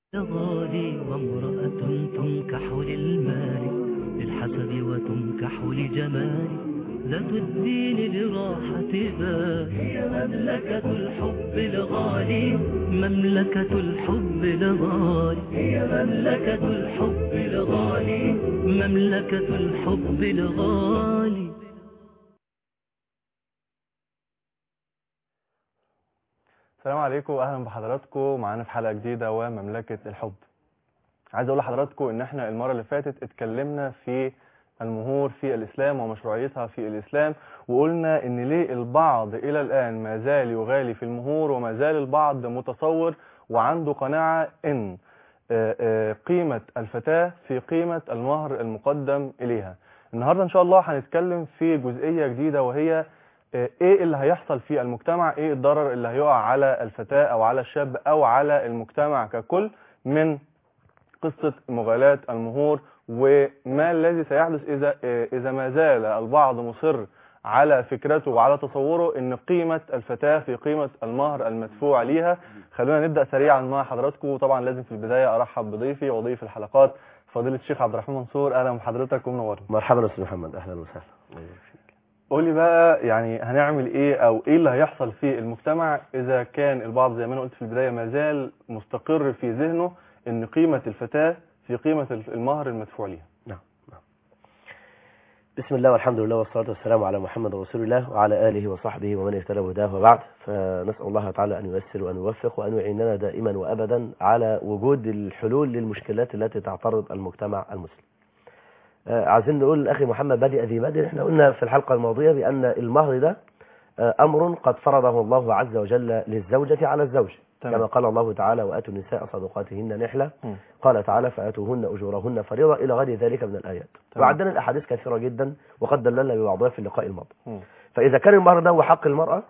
غالي وامرأة تنكح للمال للحسب وتنكح لجمال ذات الدين لراحة بال هي مملكة الحب الغالي مملكة الحب الغالي هي مملكة الحب الغالي مملكة الحب الغالي السلام عليكم واهلا بحضراتكم معانا في حلقه جديده ومملكه الحب عايز اقول لحضراتكم ان احنا المره اللي فاتت اتكلمنا في المهور في الاسلام ومشروعيتها في الاسلام وقلنا ان ليه البعض الى الان ما زال يغالي في المهور وما زال البعض متصور وعنده قناعه ان آه، آه، قيمه الفتاه في قيمه المهر المقدم اليها النهارده ان شاء الله هنتكلم في جزئيه جديده وهي آه، ايه اللي هيحصل في المجتمع ايه الضرر اللي هيقع على الفتاة او على الشاب او على المجتمع ككل من قصة مغالاة المهور وما الذي سيحدث اذا آه، اذا ما زال البعض مصر على فكرته وعلى تصوره ان قيمة الفتاة في قيمة المهر المدفوع ليها خلونا نبدأ سريعا مع حضراتكم وطبعا لازم في البداية ارحب بضيفي وضيف الحلقات فضيلة الشيخ عبد الرحمن منصور اهلا بحضرتك ومنورنا مرحبا استاذ محمد اهلا وسهلا الله يبارك فيك. قولي بقى يعني هنعمل ايه او ايه اللي هيحصل في المجتمع اذا كان البعض زي ما انا قلت في البداية ما زال مستقر في ذهنه ان قيمة الفتاة في قيمة المهر المدفوع ليها نعم نعم بسم الله والحمد لله والصلاة والسلام على محمد رسول الله وعلى آله وصحبه ومن اهتدى بهداه وبعد فنسأل الله تعالى أن ييسر وأن يوفق وأن يعيننا دائما وأبدا على وجود الحلول للمشكلات التي تعترض المجتمع المسلم آه، عايزين نقول أخي محمد بادئ ذي بدر احنا قلنا في الحلقة الماضية بأن المهر ده آه، أمر قد فرضه الله عز وجل للزوجة على الزوج تمام. كما قال الله تعالى وآتوا النساء صدقاتهن نحلة مم. قال تعالى فآتوهن أجورهن فريضة إلى غير ذلك من الآيات تمام. وعندنا الأحاديث كثيرة جدا وقد دللنا ببعضها في اللقاء الماضي مم. فإذا كان المهر ده هو حق المرأة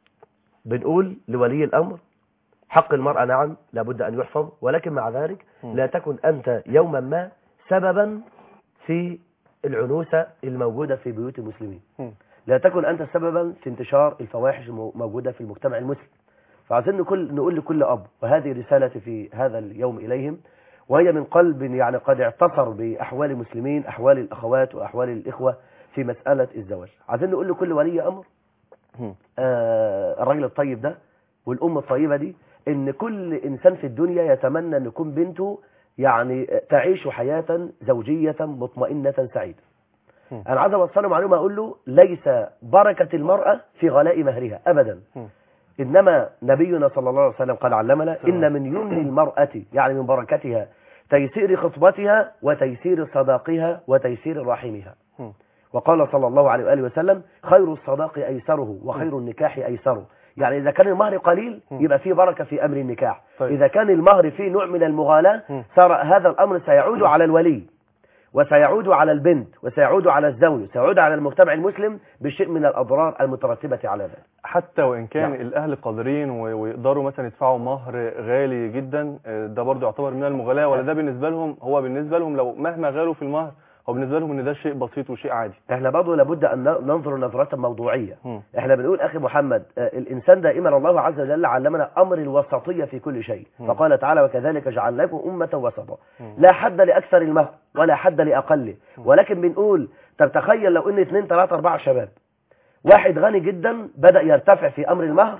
بنقول لولي الأمر حق المرأة نعم لابد أن يحفظ ولكن مع ذلك مم. لا تكن أنت يوما ما سببا في العنوسة الموجودة في بيوت المسلمين مم. لا تكن أنت سببا في انتشار الفواحش الموجودة في المجتمع المسلم فعايزين نقول, نقول لكل أب وهذه رسالتي في هذا اليوم إليهم وهي من قلب يعني قد اعتصر بأحوال المسلمين أحوال الأخوات وأحوال الإخوة في مسألة الزواج عايزين نقول لكل ولي أمر مم. آه، الراجل الطيب ده والأم الطيبة دي إن كل إنسان في الدنيا يتمنى أن يكون بنته يعني تعيش حياة زوجية مطمئنة سعيدة مم. أنا عايز أوصله معلومة أقول له ليس بركة المرأة في غلاء مهرها أبدا مم. إنما نبينا صلى الله عليه وسلم قال علمنا تمام. إن من يمن المرأة يعني من بركتها تيسير خطبتها وتيسير صداقها وتيسير رحمها مم. وقال صلى الله عليه وآله وسلم خير الصداق أيسره وخير النكاح أيسره يعني إذا كان المهر قليل مم. يبقى فيه بركة في أمر النكاح طيب. إذا كان المهر فيه نوع من المغالاة مم. صار هذا الأمر سيعود على الولي وسيعود على البنت وسيعود على الزوج وسيعود على المجتمع المسلم بشيء من الأضرار المترتبة على ذلك حتى وان كان نعم. الاهل قادرين و- ويقدروا مثلا يدفعوا مهر غالي جدا آه، ده برضو يعتبر من المغالاة ولا ده بالنسبة لهم هو بالنسبة لهم لو مهما غالوا في المهر هو بالنسبة لهم ان ده شيء بسيط وشيء عادي احنا برضه لابد أن ننظر نظرة موضوعية مم. احنا بنقول اخي محمد آه، الانسان دائما الله عز وجل علمنا امر الوسطيه في كل شيء مم. فقال تعالى وكذلك جعلناكم امه وسطا مم. لا حد لاكثر المهر ولا حد لاقله ولكن بنقول طب تخيل لو ان اثنين ثلاثه اربعه شباب واحد غني جدا بدا يرتفع في امر المهر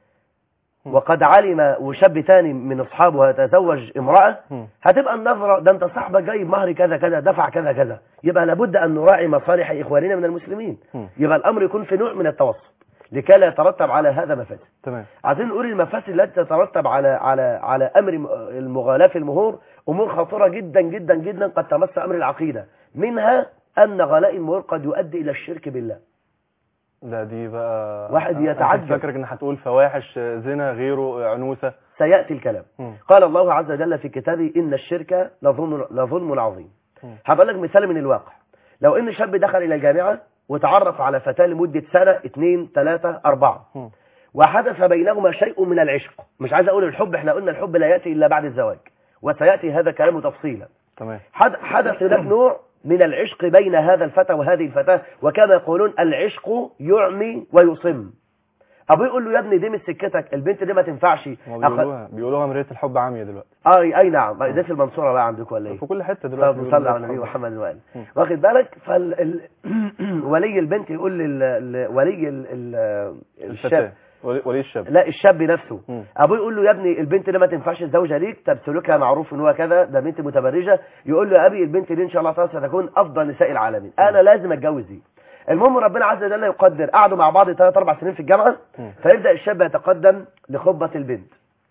مم. وقد علم وشاب تاني من اصحابه يتزوج امراه مم. هتبقى النظرة ده انت صاحبك جايب مهر كذا كذا دفع كذا كذا يبقى لابد ان نراعي مصالح اخواننا من المسلمين مم. يبقى الامر يكون في نوع من التوسط لكي لا يترتب على هذا مفاسد تمام عايزين نقول المفاسد التي تترتب على على على امر م- المغالاة في المهور امور خطيرة جدا جدا جدا قد تمس امر العقيدة منها ان غلاء المهور قد يؤدي الى الشرك بالله ده دي بقى واحد أنا كنت يتعجب. فاكرك ان هتقول فواحش آه، زنا غيره آه، عنوسة سياتي الكلام مم. قال الله عز وجل في كتابه ان الشرك لظلم لظلم عظيم مم. هقول لك مثال من الواقع لو ان شاب دخل الى الجامعة وتعرف على فتاة لمدة سنة اثنين ثلاثة أربعة مم. وحدث بينهما شيء من العشق مش عايز أقول الحب احنا قلنا الحب لا يأتي إلا بعد الزواج وسيأتي هذا كلامه تفصيلا تمام حد- حدث هناك نوع من العشق بين هذا الفتى وهذه الفتاة وكما يقولون العشق يعمي ويصم ابوه يقول له يا ابني دي مش سكتك البنت دي ما تنفعش هما أخ- بيقولوها بيقولوها مرايه الحب عاميه دلوقتي اه اي نعم ده في المنصوره بقى عندكم ولا ايه في كل حته دلوقتي طب بيقولوا صلى على مراية النبي الحب. محمد وآله مم. واخد بالك فال ال... ولي البنت يقول لل... ل- ولي ال... ال... الشاب الفتاه ولي ولي الشاب لا الشاب نفسه مم. ابوه يقول له يا ابني البنت دي ما تنفعش الزوجه ليك طب سلوكها معروف ان هو كذا ده بنت متبرجه يقول له يا ابي البنت دي ان شاء الله تعالى ستكون افضل نساء العالمين انا لازم اتجوز دي المهم ربنا عز وجل يقدر قعدوا مع بعض ثلاث اربع سنين في الجامعه مم. فيبدا الشاب يتقدم لخطبه البنت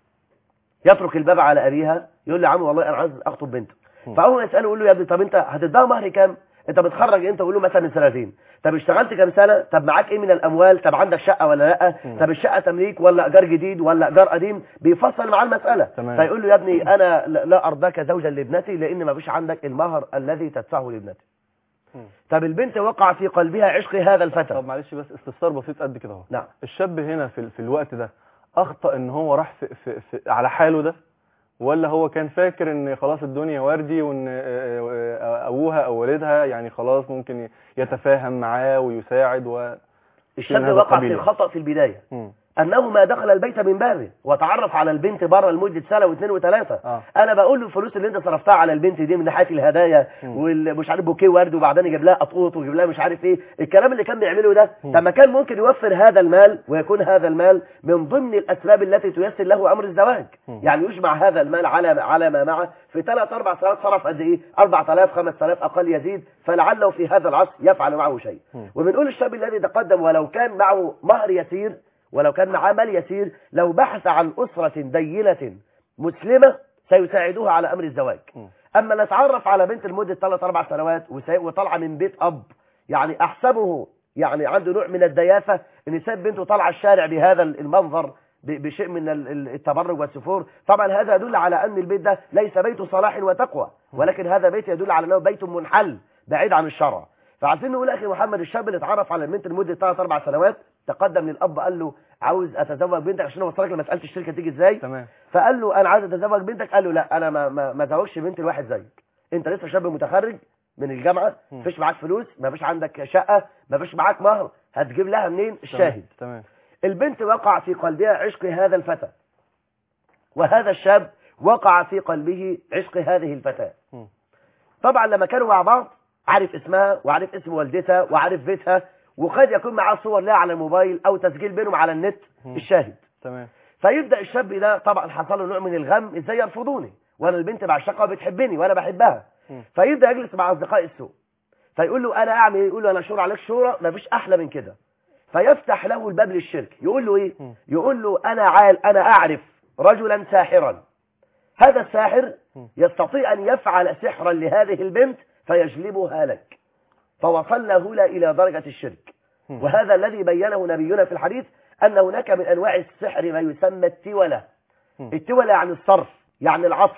يترك الباب على ابيها يقول له يا عم والله انا عايز اخطب بنت مم. فاول ما يساله يقول له يا ابني طب انت هتدفع مهر كام انت بتخرج انت يقول له مثلا من سنتين طب اشتغلت كام سنه طب معاك ايه من الاموال طب عندك شقه ولا لا مم. طب الشقه تمليك ولا ايجار جديد ولا ايجار قديم بيفصل معاه المساله تمام. فيقول له يا ابني انا لا لا ارضاك زوجا لابنتي لان ما فيش عندك المهر الذي تدفعه لابنتي مم. طب البنت وقع في قلبها عشق هذا الفتى طب معلش بس استفسار بسيط قد كده اهو نعم الشاب هنا في في الوقت ده اخطا ان هو راح في في في على حاله ده ولا هو كان فاكر ان خلاص الدنيا وردي وان آه، آه، ابوها او والدها يعني خلاص ممكن يتفاهم معاه ويساعد و الشاب هذا وقع في القبيل. الخطا في البدايه مم. انه ما دخل البيت من بابه وتعرف على البنت بره لمده سنه واثنين وثلاثه اه انا بقول له الفلوس اللي انت صرفتها على البنت دي من ناحيه الهدايا مم. والمش عارف بوكيه ورد وبعدين يجيب لها قطوط ويجيب لها مش عارف ايه الكلام اللي كان بيعمله ده مم. طب ما كان ممكن يوفر هذا المال ويكون هذا المال من ضمن الاسباب التي تيسر له امر الزواج مم. يعني يجمع هذا المال على على ما معه في ثلاث اربع سنوات صرف قد ايه 4000 5000 اقل يزيد فلعله في هذا العصر يفعل معه شيء مم. وبنقول الشاب الذي تقدم ولو كان معه مهر يسير ولو كان معاه مال يسير لو بحث عن أسرة دينة مسلمة سيساعدوها على أمر الزواج مم. أما نتعرف على بنت لمدة ثلاث أربع سنوات وسي- وطالعة من بيت أب يعني أحسبه يعني عنده نوع من الديافة إن ساب بنته طالعة الشارع بهذا المنظر ب- بشيء من ال- ال- التبرج والسفور طبعا هذا يدل على أن البيت ده ليس بيت صلاح وتقوى ولكن هذا بيت يدل على أنه بيت منحل بعيد عن الشرع فعايزين نقول اخي محمد الشاب اللي اتعرف على البنت لمده ثلاث اربع سنوات تقدم للاب قال له عاوز اتزوج بنتك عشان اوصلك لمساله الشركه تيجي ازاي تمام فقال له انا عايز اتزوج بنتك قال له لا انا ما ما, ما ازوجش بنت الواحد زيك انت لسه شاب متخرج من الجامعه مم. مفيش معاك فلوس مفيش عندك شقه مفيش معاك مهر هتجيب لها منين الشاهد تمام البنت وقع في قلبها عشق هذا الفتى وهذا الشاب وقع في قلبه عشق هذه الفتاة مم. طبعا لما كانوا مع بعض عارف اسمها وعارف اسم والدتها وعارف بيتها وقد يكون معاه صور لها على الموبايل او تسجيل بينهم على النت مم. الشاهد تمام فيبدا الشاب ده طبعا حصل له نوع من الغم ازاي يرفضوني وانا البنت بعشقها وبتحبني وانا بحبها مم. فيبدا يجلس مع اصدقاء السوء فيقول له انا اعمل ايه يقول له انا شور عليك شورى مفيش احلى من كده فيفتح له الباب للشرك يقول له ايه مم. يقول له انا عال انا اعرف رجلا ساحرا هذا الساحر مم. يستطيع ان يفعل سحرا لهذه البنت فيجلبها لك فوصلنا هنا الى درجه الشرك مم. وهذا الذي بينه نبينا في الحديث ان هناك من انواع السحر ما يسمى التوله مم. التولى يعني الصرف يعني العطف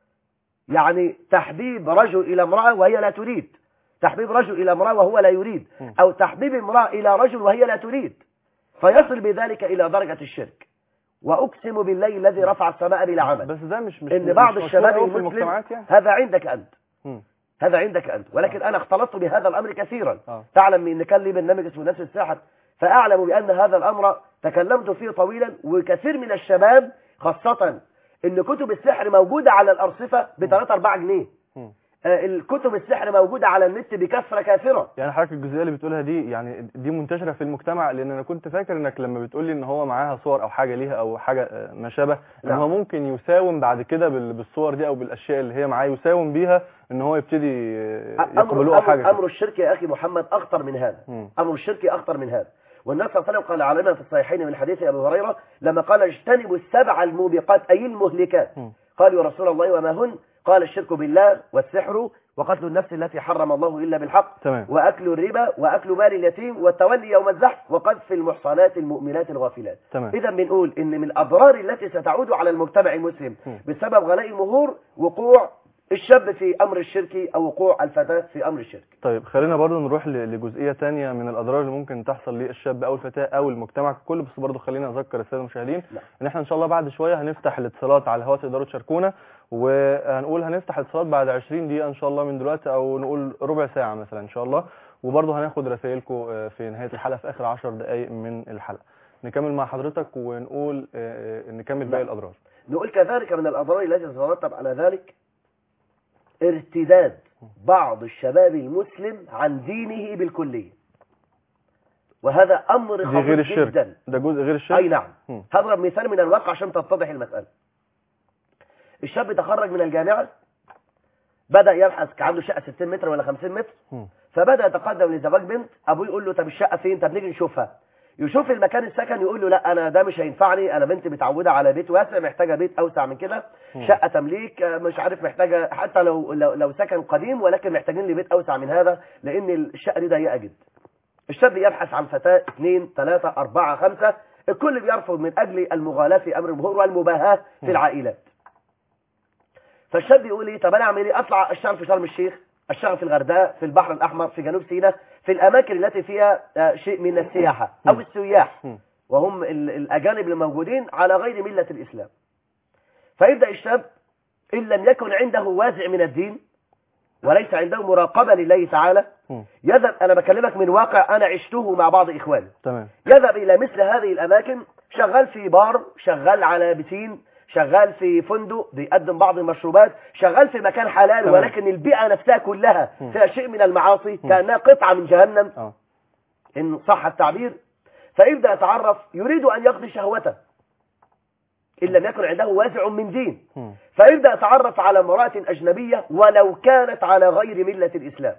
يعني تحبيب رجل إلى امرأة وهي لا تريد تحبيب رجل إلى امرأة وهو لا يريد مم. أو تحبيب امرأة إلى رجل وهي لا تريد فيصل بذلك إلى درجة الشرك وأقسم بالله الذي رفع السماء بلا عمل بس ده مش مش إن بعض مش الشباب مشهور أوي في المسلم المجتمعات يعني هذا عندك أنت مم. هذا عندك أنت ولكن أنا اختلطت بهذا الأمر كثيرا اه تعلم ان كان لي برنامج اسمه نفس الساحر فاعلم بان هذا الامر تكلمت فيه طويلا وكثير من الشباب خاصة ان كتب السحر موجودة على الارصفة ب 3 4 جنيه مم. آه، الكتب السحر موجودة على النت بكثرة كافرة يعني حضرتك الجزئيه اللي بتقولها دي يعني دي منتشره في المجتمع لان انا كنت فاكر انك لما بتقول لي ان هو معاها صور او حاجه ليها او حاجه آه، ما شابه ان نعم. هو ممكن يساوم بعد كده بال- بالصور دي او بالاشياء اللي هي معاه يساوم بيها ان هو يبتدي آه، يقبلوها أمر, حاجه أمر, أمر الشرك يا أخي محمد أخطر من هذا مم. أمر الشرك أخطر من هذا والنبي صلى الله عليه وسلم قال علينا في الصحيحين من حديث أبي هريرة لما قال اجتنبوا السبع الموبقات أي المهلكات مم. قالوا يا رسول الله وما هن قال الشرك بالله والسحر وقتل النفس التي حرم الله إلا بالحق تمام وأكل الربا وأكل مال اليتيم والتولي يوم الزحف وقذف المحصنات المؤمنات الغافلات تمام إذا بنقول إن من الأضرار التي ستعود على المجتمع المسلم مم. بسبب غلاء المهور وقوع الشاب في أمر الشرك أو وقوع الفتاة في أمر الشرك طيب خلينا برضو نروح ل- لجزئيه تانية من الاضرار اللي ممكن تحصل للشاب او الفتاه او المجتمع ككل بس برضو خلينا اذكر الساده المشاهدين نعم. ان احنا ان شاء الله بعد شويه هنفتح الاتصالات على الهواء تقدروا تشاركونا وهنقول هنفتح الاتصالات بعد 20 دقيقه ان شاء الله من دلوقتي او نقول ربع ساعه مثلا ان شاء الله وبرضو هناخد رسائلكم آه، في نهايه الحلقه في اخر 10 دقائق من الحلقه نكمل مع حضرتك ونقول آه، آه، نكمل باقي نعم. الاضرار نقول كذلك من الأضرار التي تترتب على ذلك ارتداد بعض الشباب المسلم عن دينه بالكلية وهذا أمر دي خطير غير الشرك جدا ده جزء غير الشرك أي نعم مم. هضرب مثال من الواقع عشان تتضح المسألة الشاب تخرج من الجامعة بدأ يبحث عنده شقة 60 متر ولا 50 متر مم. فبدأ يتقدم لزواج بنت أبوه يقول له طب الشقة فين طب نيجي نشوفها يشوف المكان السكن يقول له لا أنا ده مش هينفعني أنا بنتي متعودة على بيت واسع محتاجة بيت أوسع من كده مم. شقة تمليك آه، مش عارف محتاجة حتى لو لو, لو سكن قديم ولكن محتاجين لي بيت أوسع من هذا لأن الشقة دي ضيقة جدا الشاب يبحث عن فتاة اثنين ثلاثة أربعة خمسة الكل بيرفض من أجل المغالاة في أمر المهور والمباهاة في مم. العائلات فالشاب يقول ايه طب انا اعمل ايه اطلع اشتغل في شرم الشيخ اشتغل في الغردقه في البحر الاحمر في جنوب سيناء في الاماكن التي فيها آه، شيء من السياحه او مم. السياح مم. وهم ال- الاجانب الموجودين على غير مله الاسلام فيبدا الشاب ان لم يكن عنده وازع من الدين وليس عنده مراقبه لله تعالى مم. يذهب انا بكلمك من واقع انا عشته مع بعض اخواني تمام يذهب إلى مثل هذه الأماكن شغال في بار شغال على بسين شغال في فندق بيقدم بعض المشروبات شغال في مكان حلال تمام. ولكن البيئة نفسها كلها مم. فيها شيء من المعاصي كأنها قطعة من جهنم اه إن صح التعبير فيبدأ يتعرف يريد أن يقضي شهوته إن لم يكن عنده وازع من دين مم. فيبدأ يتعرف على امرأة أجنبية ولو كانت على غير ملة الإسلام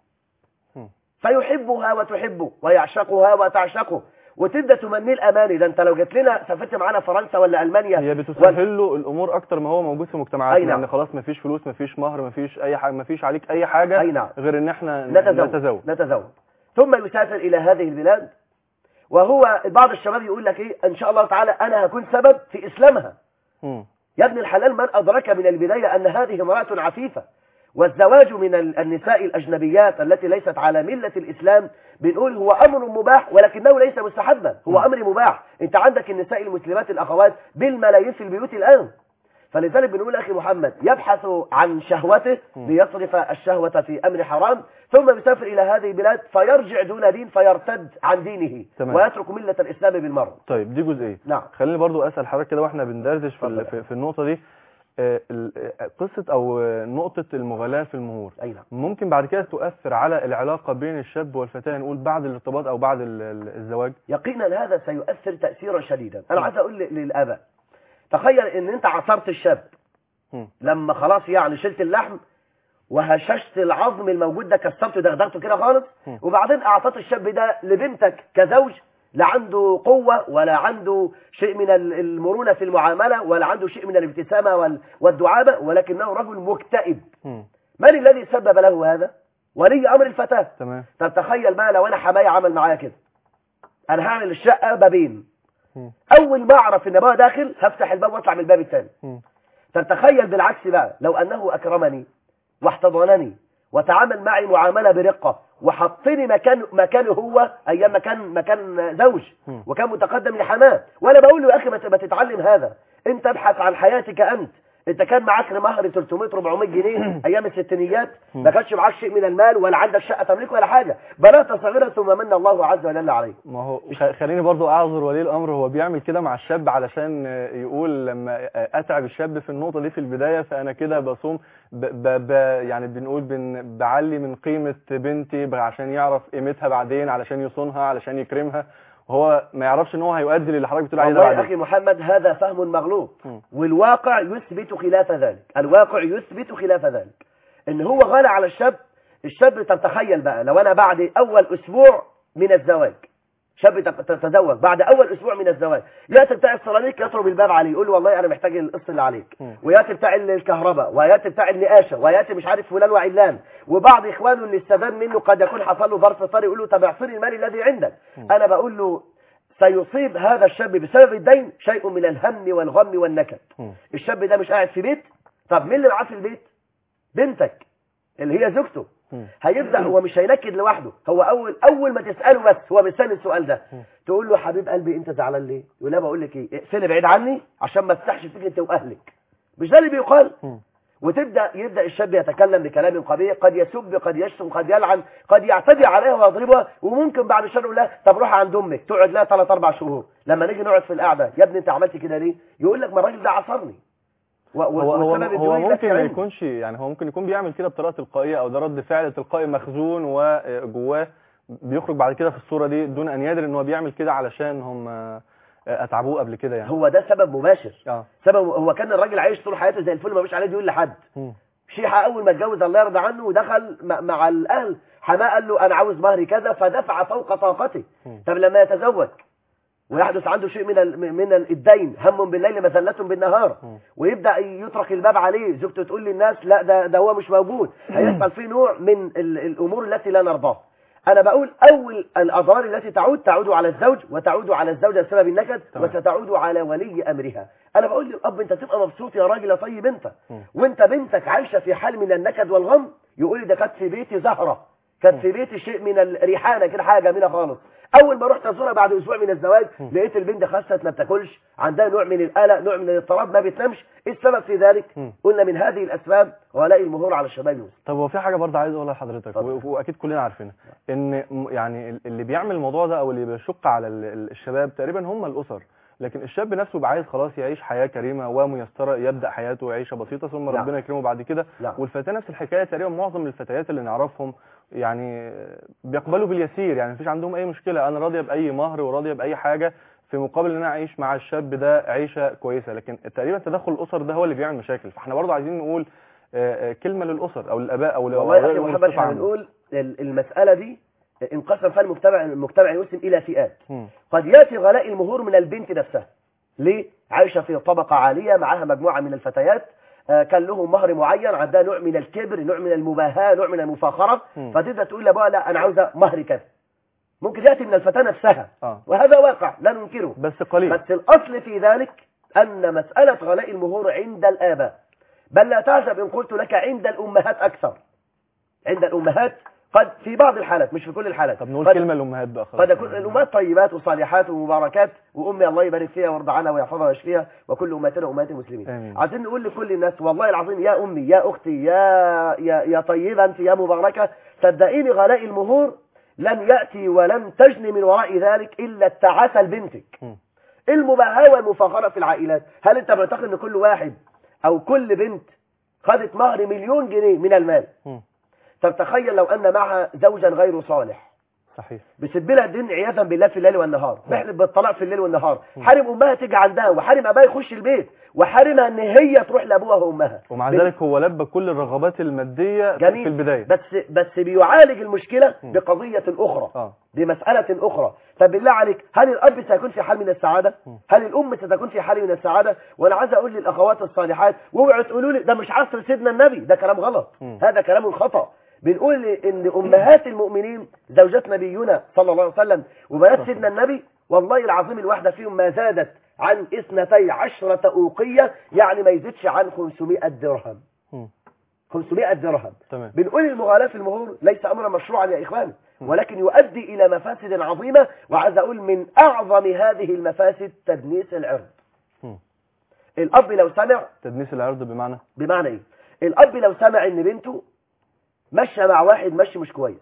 مم. فيحبها وتحبه ويعشقها وتعشقه وتبدا تمنيه الاماني ده انت لو جيت لنا سافرت معانا فرنسا ولا المانيا هي وال- بتسهل له الامور اكتر ما هو موجود في مجتمعاتنا أي نعم. يعني خلاص مفيش فلوس مفيش مهر مفيش اي حاجه مفيش عليك اي حاجه أي نعم. غير ان احنا نتزوج نتزوج نتزوج ثم يسافر الى هذه البلاد وهو بعض الشباب يقول لك ايه ان شاء الله تعالى انا هكون سبب في اسلامها مم. يا ابن الحلال من أدرك من البداية أن هذه امرأة عفيفة والزواج من ال- النساء الأجنبيات التي ليست على ملة الإسلام بنقول هو أمر مباح ولكنه ليس مستحبا هو أمر مباح أنت عندك النساء المسلمات الأخوات بالملايين في البيوت الآن فلذلك بنقول أخي محمد يبحث عن شهوته ليصرف الشهوة في أمر حرام ثم يسافر إلى هذه البلاد فيرجع دون دين فيرتد عن دينه تمام. ويترك ملة الإسلام بالمرة طيب دي جزئيه نعم خليني برضو اسال حضرتك كده واحنا بندردش في ال- اتفضل. في, في النقطه دي آه، ال- آه، قصه او آه، نقطه المغالاه في المهور أي نعم ممكن بعد كده تؤثر على العلاقه بين الشاب والفتاه نقول بعد الارتباط او بعد ال- ال- الزواج يقينا هذا سيؤثر تأثيرا شديدا أنا عايز أقول ل- للآباء تخيل أن أنت عصرت الشاب مم. لما خلاص يعني شلت اللحم وهششت العظم الموجود ده كسرته دغدغته كده خالص مم. وبعدين أعطيت الشاب ده لبنتك كزوج لا عنده قوة ولا عنده شيء من ال- المرونة في المعاملة ولا عنده شيء من الابتسامة وال- والدعابة ولكنه رجل مكتئب مم. من الذي سبب له هذا؟ ولي أمر الفتاة تمام طب تخيل بقى لو انا حماية عمل معايا كده انا هعمل الشقة بابين مم. اول ما اعرف ان ابويا داخل هفتح الباب واطلع من الباب الثاني مم. طب تخيل بالعكس بقى لو انه اكرمني واحتضنني وتعامل معي معاملة برقة وحطني مكان مكانه هو ايام ما كان مكان زوج مم. وكان متقدم لحماه وانا بقول له يا اخي ما ت- ما تتعلم هذا انت ابحث عن حياتك انت انت كان معاك مهر 300 400 جنيه ايام الستينيات ما كانش معاك شيء من المال ولا عندك شقه تملك ولا حاجه بنات صغيره ثم من الله عز وجل عليك ما هو خ- خليني برضو اعذر ولي الامر هو بيعمل كده مع الشاب علشان آه، يقول لما آه، اتعب الشاب في النقطه دي في البدايه فانا كده بصوم ب ب ب يعني بنقول بن بعلي من قيمه بنتي ب- عشان يعرف قيمتها بعدين علشان يصونها علشان يكرمها وهو ما يعرفش ان هو هيؤدي للي حضرتك بتقول عليه ده والله يا بعدين اخي محمد هذا فهم مغلوط مم. والواقع يثبت خلاف ذلك الواقع يثبت خلاف ذلك ان هو غالى على الشاب الشاب تتخيل بقى لو انا بعد اول اسبوع من الزواج شاب تت- تتزوج بعد اول اسبوع من الزواج ياتي بتاع السيراميك يضرب الباب عليه يقول له والله انا محتاج القسط اللي عليك مم. وياتي بتاع الكهرباء وياتي بتاع النقاشه وياتي مش عارف فلان وعلان وبعض اخوانه اللي استفاد منه قد يكون حصل له ظرف طارئ يقول له طب اعطيني المال الذي عندك انا بقول له سيصيب هذا الشاب بسبب الدين شيء من الهم والغم والنكد مم. الشاب ده مش قاعد في بيت طب مين اللي معاه في البيت بنتك اللي هي زوجته مم. هيبدا هو مش هينكد لوحده هو اول اول ما تساله بس هو مستني السؤال ده تقول له حبيب قلبي انت زعلان ليه يقول لها بقول لك ايه اقفلي بعيد عني عشان ما تفتحش فيك انت واهلك مش ده اللي بيقال مم. وتبدا يبدا الشاب يتكلم بكلام قبيح قد يسب قد يشتم قد يلعن قد يعتدي عليها ويضربها وممكن بعد شهر يقول لها طب روح عند امك تقعد لها ثلاث اربع شهور لما نيجي نقعد في القعده يا ابني انت عملت كده ليه يقول لك ما الراجل ده عصرني و- و- هو هو, والسبب هو الدنيا ممكن لك ما علم. يكونش يعني هو ممكن يكون بيعمل كده بطريقه تلقائيه او ده رد فعل تلقائي مخزون وجواه بيخرج بعد كده في الصوره دي دون ان يدري ان هو بيعمل كده علشان هم آه، اتعبوه قبل كده يعني هو ده سبب مباشر اه سبب هو كان الراجل عايش طول حياته زي الفل ما فيش عليه ديون لحد مم. شيحة أول ما اتجوز الله يرضى عنه ودخل م- مع الأهل حماه قال له أنا عاوز مهري كذا فدفع فوق طاقته مم. طب لما يتزوج ويحدث عنده شيء من ال- من الدين هم بالليل مذلة بالنهار مم. ويبدا يترك الباب عليه زوجته تقول للناس لا ده ده هو مش موجود هيحصل فيه نوع من ال- الامور التي لا نرضاها انا بقول اول الاضرار التي تعود تعود على الزوج وتعود على الزوجه بسبب النكد تمام. وستعود على ولي امرها انا بقول للاب انت تبقى مبسوط يا راجل يا طيب انت مم. وانت بنتك عايشه في حال من النكد والغم يقول لي ده كانت في بيتي زهره كانت في بيتي شيء من الريحانه كده حاجه جميله خالص اول ما رحت ازورها بعد اسبوع من الزواج لقيت البنت خست ما بتاكلش عندها نوع من القلق نوع من الاضطراب ما بتنامش ايه السبب في ذلك مم. قلنا من هذه الاسباب ولاء المهور على الشباب المسلم طب هو في حاجه برضه عايز اقولها لحضرتك اتفضل. و- واكيد كلنا عارفينها ان م- يعني ال- اللي بيعمل الموضوع ده او اللي بيشق على ال- ال- الشباب تقريبا هم الاسر لكن الشاب نفسه بيبقى عايز خلاص يعيش حياه كريمه وميسره يبدا حياته عيشه بسيطه ثم نعم. ربنا يكرمه بعد كده نعم. والفتاه نفس الحكايه تقريبا معظم الفتيات اللي نعرفهم يعني بيقبلوا باليسير يعني مفيش عندهم اي مشكله انا راضيه باي مهر وراضيه باي حاجه في مقابل ان انا اعيش مع الشاب ده عيشه كويسه لكن تقريبا تدخل الاسر ده هو اللي بيعمل مشاكل فاحنا برضه عايزين نقول آه، آه، كلمه للاسر او للاباء او والله يا لأولياء اخي الأمور محمد بصفة احنا عامة. بنقول ال- المساله دي انقسم فيها المجتمع المجتمع المسلم الى فئات مم. قد ياتي غلاء المهور من البنت نفسها ليه عايشه في طبقه عاليه معاها مجموعه من الفتيات آه، كان لهم مهر معين عندها نوع من الكبر نوع من المباهاه نوع من المفاخره مم. فتبدا تقول لابوها لا انا عاوزه مهر كذا ممكن ياتي من الفتاه نفسها اه وهذا واقع لا ننكره بس قليل بس الأصل في ذلك أن مسألة غلاء المهور عند الآباء بل لا تعجب إن قلت لك عند الأمهات أكثر عند الأمهات قد في بعض الحالات مش في كل الحالات طب نقول قد, كلمه للامهات بقى خلاص قد يكون الأمهات طيبات وصالحات ومباركات وأمي الله يبارك فيها ويرضى عنها ويحفظها ويشفيها وكل أمتنا أمهات المسلمين آمين. عايزين نقول لكل الناس والله العظيم يا أمي يا أختي يا يا, يا طيبة أنت يا مباركة صدقيني غلاء المهور لن يأتي ولن تجني من وراء ذلك إلا التعاسة لبنتك مم. المباهاة والمفاخرة في العائلات هل انت معتقد ان كل واحد او كل بنت خدت مهر مليون جنيه من المال مم. طب تخيل لو ان معها زوجا غير صالح صحيح بيسب لها الدين عياذا بالله في الليل والنهار بيحلف بالطلاق في الليل والنهار حارم امها تيجي عندها وحارم اباها يخش البيت وحارمها ان هي تروح لابوها وامها ومع بال- ذلك هو لبى كل الرغبات الماديه جميل في البدايه بس بس بيعالج المشكله بقضيه اخرى اه بمسألة أخرى طب بالله عليك هل الأب سيكون في حال من السعادة هل الأم ستكون في حال من السعادة وأنا عايز أقول للأخوات الصالحات واوعوا تقولوا لي ده مش عصر سيدنا النبي ده كلام غلط مم. هذا كلام خطأ بنقول إن أمهات المؤمنين زوجات نبينا صلى الله عليه وسلم وبنات سيدنا النبي والله العظيم الواحدة فيهم ما زادت عن اثنتي عشرة أوقية يعني ما يزيدش عن 500 درهم مم. 500 درهم تمام بنقول المغالاة في المهور ليس أمرا مشروعا يا إخواني ولكن يؤدي إلى مفاسد عظيمة وعايز أقول من أعظم هذه المفاسد تدنيس العرض مم. الأب لو سمع تدنيس العرض بمعنى بمعنى إيه الأب لو سمع إن بنته ماشية مع واحد ماشي مش كويس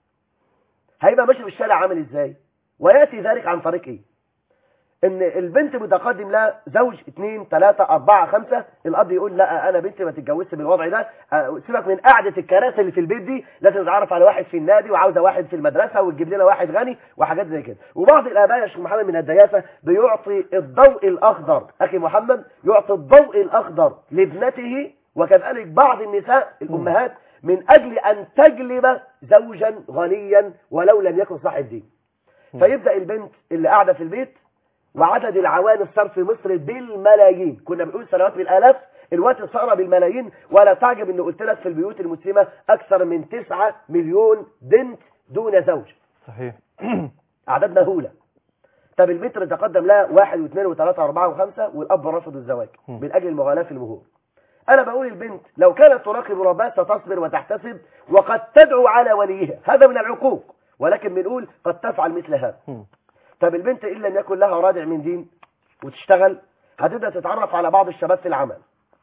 هيبقى ماشي في الشارع عامل إزاي ويأتي ذلك عن طريق إيه ان البنت متقدم لها زوج اثنين ثلاثة اربعة خمسة الاب يقول لا انا بنتي ما تتجوزش بالوضع ده أه، سيبك من قعدة الكراسي اللي في البيت دي لازم نتعرف على واحد في النادي وعاوزة واحد في المدرسة وتجيب لنا واحد غني وحاجات زي كده وبعض الاباء يا شيخ محمد من الدياسة بيعطي الضوء الاخضر اخي محمد يعطي الضوء الاخضر لابنته وكذلك بعض النساء الامهات من اجل ان تجلب زوجا غنيا ولو لم يكن صاحب دين فيبدأ البنت اللي قاعدة في البيت وعدد العوانس صار في مصر بالملايين كنا بنقول سنوات بالالاف الوقت صار بالملايين ولا تعجب ان قلت لك في البيوت المسلمه اكثر من 9 مليون بنت دون زوج صحيح اعداد مهوله طب البنت اللي تقدم لها واحد واثنين وثلاثه واربعه وخمسه والاب رفض الزواج م. من اجل المغالاه في المهور انا بقول البنت لو كانت تراقب ربها ستصبر وتحتسب وقد تدعو على وليها هذا من العقوق ولكن بنقول قد تفعل مثل هذا مم. طب البنت إن لم يكن لها رادع من دين وتشتغل هتبدأ تتعرف على بعض الشباب في العمل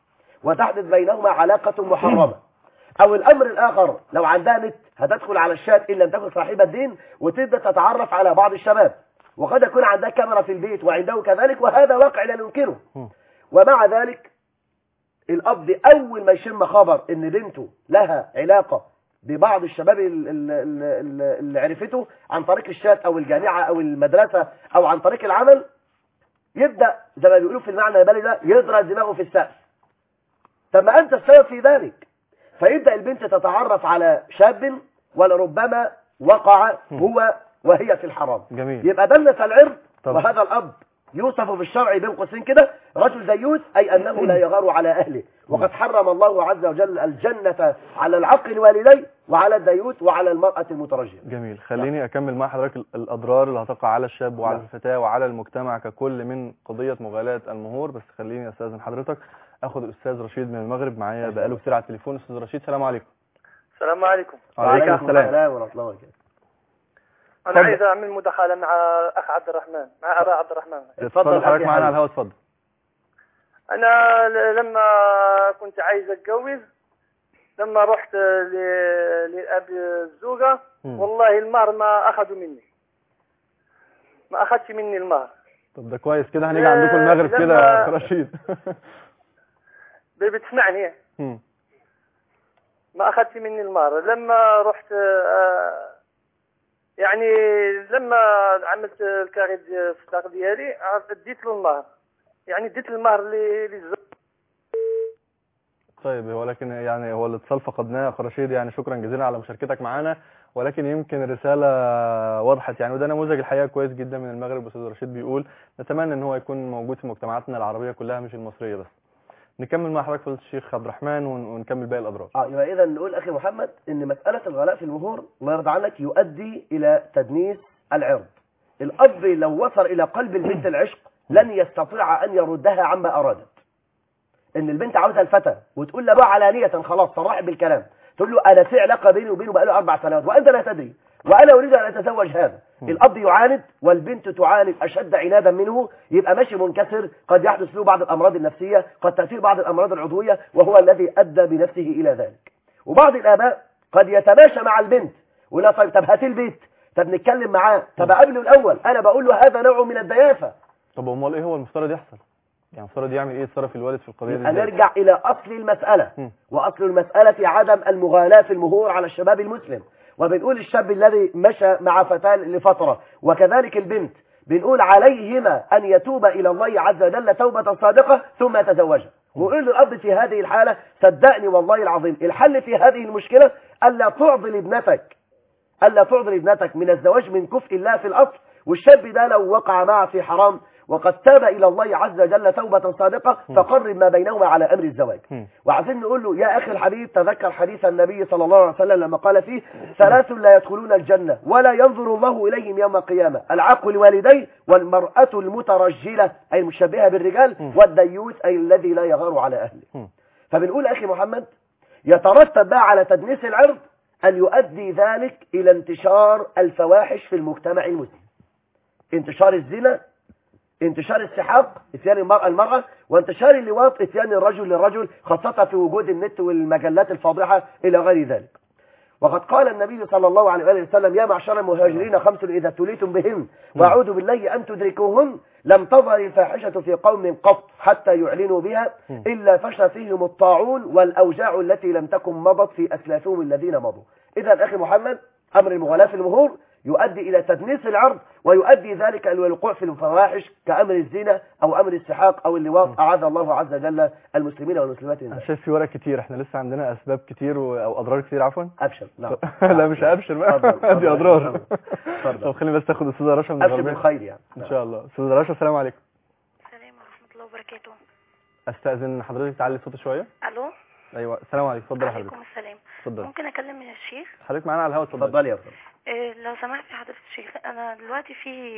وتحدث بينهما علاقة محرمة او الامر الاخر لو عندها نت هتدخل على الشات ان لم تكن صاحبة دين وتبدأ تتعرف على بعض الشباب وقد يكون عندها كاميرا في البيت وعنده كذلك وهذا واقع لا ننكره مم. ومع ذلك الأب أول ما يشم خبر إن بنته لها علاقة ببعض الشباب ال- ال- ال- ال- اللي عرفته عن طريق الشات أو الجامعة أو المدرسة أو عن طريق العمل يبدأ زي ما بيقولوا في المعنى البالي ده يضرب دماغه في السقف طب ما أنت السبب في ذلك فيبدأ البنت تتعرف على شاب ولربما وقع هو وهي في الحرام جميل يبقى دلس العرض طب. وهذا الأب يوصف بالشرع بين قوسين كده رجل ديوث أي أنه لا يغار على أهله وقد حرم الله عز وجل الجنة على العقل الوالدي وعلى الديوث وعلى المرأة المترجمة جميل خليني اكمل مع حضرتك ال- الاضرار اللي هتقع على الشاب وعلى نعم. الفتاه وعلى المجتمع ككل من قضيه مغالاه المهور بس خليني استاذن حضرتك اخد الاستاذ رشيد من المغرب معايا بقاله كتير على التليفون استاذ رشيد السلام عليكم السلام عليكم وعليكم السلام ورحمة الله وبركاته انا اتفضل. عايز اعمل مداخله مع اخ عبد الرحمن مع ابا عبد الرحمن اتفضل حضرتك أخي معانا على حبيبي. الهواء اتفضل انا ل- لما كنت عايز اتجوز لما رحت ل- لاب الزوجه مم. والله المهر ما اخذوا مني ما اخذش مني المهر طب ده كويس كده هنيجي عندكم المغرب لما- كده يا أخ رشيد ب- بتسمعني مم. ما اخذش مني المهر لما رحت آه، يعني لما عملت الكارت الصداق ديالي عرفت اديت له المهر يعني اديت المهر ل- للزوج طيب ولكن يعني هو الاتصال فقدناه يا أخ رشيد يعني شكرا جزيلا على مشاركتك معانا ولكن يمكن الرسالة وضحت يعني وده نموذج الحقيقة كويس جدا من المغرب أستاذ رشيد بيقول نتمنى ان هو يكون موجود في مجتمعاتنا العربية كلها مش المصرية بس نكمل مع حضرتك فضيلة الشيخ عبد الرحمن ون- ونكمل باقي الأضرار اه يبقى اذا نقول اخي محمد ان مساله الغلاء في المهور الله يرضى عنك يؤدي الى تدنيس العرض الاب لو وصل الى قلب البنت العشق لن يستطيع ان يردها عما ارادت ان البنت عاوزها الفتى وتقول لابوها علانيه خلاص صرح بالكلام تقول له انا في علاقه بيني وبينه بقاله اربع سنوات وانت لا تدري وانا اريد ان اتزوج هذا الاب يعاند والبنت تعاند اشد عنادا منه يبقى ماشي منكسر قد يحدث له بعض الامراض النفسيه قد تاثير بعض الامراض العضويه وهو الذي ادى بنفسه الى ذلك وبعض الاباء قد يتماشى مع البنت ولا طيب طب هات البيت طب نتكلم معاه طب اقابله الاول انا بقول له هذا نوع من الديافه طب امال ايه هو المفترض يحصل يعني المفترض يعمل ايه يتصرف الوالد في القضية دي يبقى ازاي؟ نرجع إلى أصل المسألة مم. وأصل المسألة عدم المغالاة في المهور على الشباب المسلم وبنقول الشاب الذي مشى مع فتاة لفترة وكذلك البنت بنقول عليهما أن يتوب إلى الله عز وجل توبة صادقة ثم يتزوجها ونقول للأب في هذه الحالة صدقني والله العظيم الحل في هذه المشكلة ألا تعضل ابنتك ألا تعضل ابنتك من الزواج من كفء الله في الأصل والشاب ده لو وقع معه في حرام وقد تاب إلى الله عز وجل توبة صادقة فقرب ما بينهما على أمر الزواج مم. وعايزين نقول له يا أخي الحبيب تذكر حديث النبي صلى الله عليه وسلم لما قال فيه ثلاث لا يدخلون الجنة ولا ينظر الله إليهم يوم القيامة العاق الوالدين والمرأة المترجلة أي المشبهة بالرجال والديوث أي الذي لا يغار على أهله مم. فبنقول أخي محمد يترتب بقى على تدنيس العرض أن يؤدي ذلك إلى انتشار الفواحش في المجتمع المسلم انتشار الزنا انتشار السحاق اتيان المرأة المرأة وانتشار اللواط اتيان الرجل للرجل خاصة في وجود النت والمجلات الفاضحة إلى غير ذلك وقد قال النبي صلى الله عليه وآله وسلم يا معشر المهاجرين خمس إذا ابتليتم بهن وأعوذ بالله أن تدركوهن لم تظهر الفاحشة في قوم قط حتى يعلنوا بها إلا فشى فيهم الطاعون والأوجاع التي لم تكن مضت في أسلافهم الذين مضوا إذا أخي محمد أمر المغالاة في المهور يؤدي إلى تدنيس العرض ويؤدي ذلك إلى الوقوع في الفواحش كأمر الزنا أو أمر السحاق أو اللواط أعاذ الله عز وجل المسلمين والمسلمات من انا ذلك شايف في ورق كتير احنا لسه عندنا اسباب كتير و... او اضرار كتير عفوا أبشر نعم لا مش هابشر بقى اتفضل، اتفضل. دي اضرار اتفضل. طب خليني بس اخد استاذه رشا من أبشر الغربيه بالخير يعني ان شاء الله استاذه رشا السلام عليكم السلام ورحمة الله وبركاته استاذن حضرتك تعلي الصوت شويه ألو ايوه السلام عليكم اتفضل يا حضرتك عليكم السلام اتفضل ممكن أكلم من الشيخ حضرتك معانا على الهواء اتفضل اتفضل يا فندم إيه لو سمحت يا حضرة الشيخ أنا دلوقتي في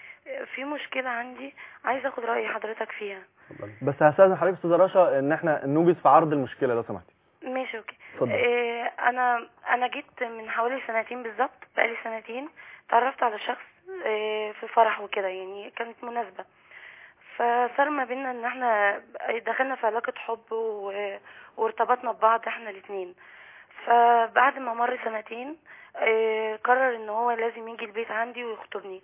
في مشكلة عندي عايزة أخد رأي حضرتك فيها بس هستاذن حضرتك استاذه رشا ان احنا نوجد في عرض المشكله لو سمحتي ماشي أوكي اتفضل. إيه أنا أنا جيت من حوالي سنتين بالظبط بقالي سنتين تعرفت على شخص إيه في فرح وكده يعني كانت مناسبة فصار ما بينا ان احنا دخلنا في علاقة حب و... وارتبطنا ببعض احنا الاتنين فبعد ما مر سنتين آه، قرر ان هو لازم يجي البيت عندي ويخطبني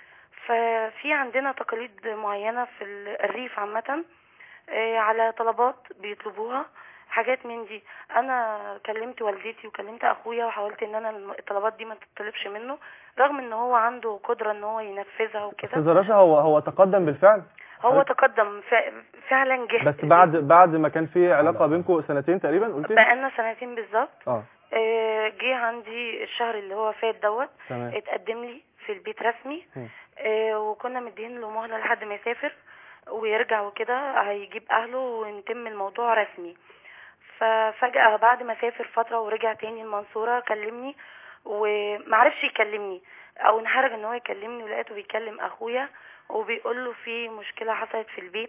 ففي عندنا تقاليد معينة في ال- الريف عامة آه، على طلبات بيطلبوها حاجات من دي انا كلمت والدتي وكلمت اخويا وحاولت ان انا الم- الطلبات دي ما تطلبش منه رغم ان هو عنده قدرة ان هو ينفذها وكده استاذ رشا هو هو تقدم بالفعل هو تقدم ف- فعلا جه بس بعد بعد ما كان في علاقه بينكم سنتين تقريبا قلت لي بقالنا سنتين بالظبط اه آه، جه عندي الشهر اللي هو فات دوت تمام اتقدم لي في البيت رسمي مم. آه، وكنا مدين له مهلة لحد ما يسافر ويرجع وكده هيجيب اهله ونتم الموضوع رسمي ففجأة بعد ما سافر فترة ورجع تاني المنصورة كلمني ومعرفش يكلمني او انحرج ان هو يكلمني ولقيته بيكلم اخويا وبيقول له في مشكلة حصلت في البيت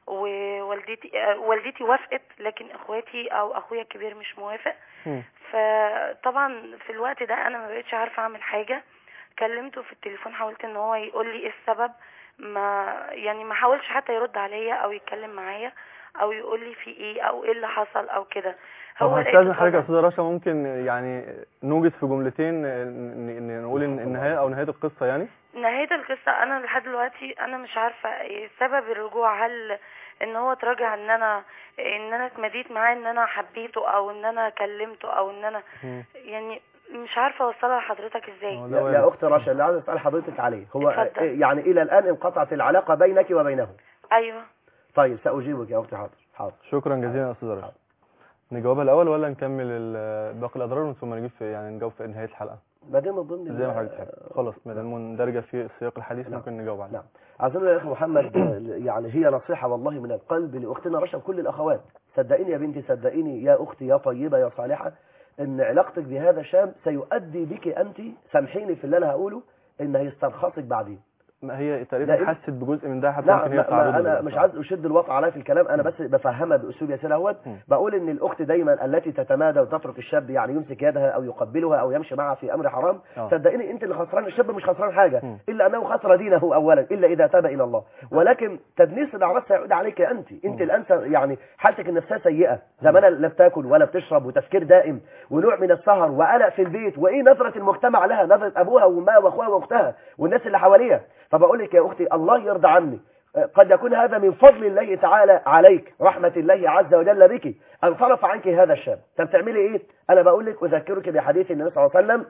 ووالدتي آه، والدتي وافقت لكن اخواتي او اخويا الكبير مش موافق مم. فطبعا في الوقت ده انا ما بقتش عارفه اعمل حاجه كلمته في التليفون حاولت ان هو يقول لي ايه السبب ما يعني ما حاولش حتى يرد عليا او يتكلم معايا او يقول لي في ايه او ايه اللي حصل او كده طب لقيته هستاذن حضرتك يا طبعاً. استاذ رشا ممكن يعني نوجد في جملتين ن- ن- نقول إن النهايه او نهايه القصه يعني نهايه القصه انا لحد دلوقتي انا مش عارفه إيه سبب الرجوع هل ان هو تراجع ان انا ان انا اتمديت معاه ان انا حبيته او ان انا كلمته او ان انا مم. يعني مش عارفه اوصلها لحضرتك ازاي هو ده يا وارد. يا اخت رشا اللي عايز اسال حضرتك عليه هو اتفضل. آه، يعني الى الان انقطعت العلاقه بينك وبينه ايوه طيب ساجيبك يا اختي حاضر حاضر شكرا جزيلا يا استاذ رشا نجاوبها الاول ولا نكمل ال- باقي الاضرار ثم نجيب في يعني نجاوب في نهايه الحلقه ما دام من ضمن زي ما ال- حضرتك تحب خلاص ما دام مندرجه في سياق الحديث نعم. ممكن نجاوب عليها نعم عايزين يا اخي محمد آه، يعني هي نصيحه والله من القلب لاختنا رشا وكل الاخوات صدقيني يا بنتي صدقيني يا اختي يا طيبه يا صالحه ان علاقتك بهذا شاب سيؤدي بك انت سامحيني في اللي انا هقوله ان هيسترخصك بعدين ما هي تقريبا لا، حست بجزء من ده حتى لا يمكن هي ما ما تعرضه انا لده. مش عايز اشد الوطء عليها في الكلام انا بس بفهمها باسلوب ياسر اهوت م. بقول ان الاخت دايما التي تتمادى وتترك الشاب يعني يمسك يدها او يقبلها او يمشي معها في امر حرام آه. صدقيني انت اللي خسران الشاب مش خسران حاجه م. الا انه خسر دينه اولا الا اذا تاب الى الله ولكن تدنيس الاعراض سيعود عليك انت انت م. الان س- يعني حالتك النفسيه سيئه زمانها لا بتاكل ولا بتشرب وتفكير دائم ونوع من السهر وقلق في البيت وايه نظره المجتمع لها نظره ابوها وامها واخوها واختها والناس اللي حواليها فبقول لك يا اختي الله يرضى عني قد يكون هذا من فضل الله تعالى عليك رحمة الله عز وجل بك أن صرف عنك هذا الشاب طب تعملي إيه أنا بقول لك أذكرك بحديث النبي صلى الله عليه وسلم